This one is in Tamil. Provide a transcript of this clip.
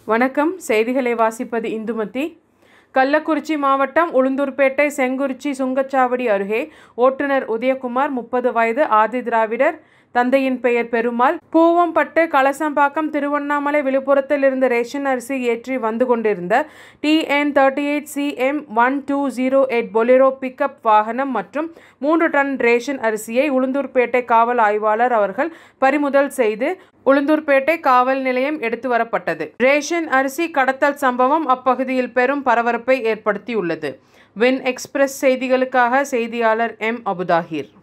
வணக்கம் செய்திகளை வாசிப்பது இந்துமதி கள்ளக்குறிச்சி மாவட்டம் உளுந்தூர்பேட்டை செங்குறிச்சி சுங்கச்சாவடி அருகே ஓட்டுநர் உதயகுமார் முப்பது வயது ஆதி திராவிடர் தந்தையின் பெயர் பெருமாள் பூவம்பட்டு கலசம்பாக்கம் திருவண்ணாமலை விழுப்புரத்தில் இருந்து ரேஷன் அரிசி ஏற்றி வந்து கொண்டிருந்த TN thirty eight CM one two zero eight Bolero pickup வாகனம் மற்றும் மூன்று டன் ரேஷன் அரிசியை உளுந்தூர்பேட்டை காவல் ஆய்வாளர் அவர்கள் பறிமுதல் செய்து உளுந்தூர்பேட்டை காவல் நிலையம் எடுத்து வரப்பட்டது ரேஷன் அரிசி கடத்தல் சம்பவம் அப்பகுதியில் பெரும் பரபரப்பை ஏற்படுத்தியுள்ளது வின் எக்ஸ்பிரஸ் செய்திகளுக்காக செய்தியாளர் எம் அபுதாஹிர்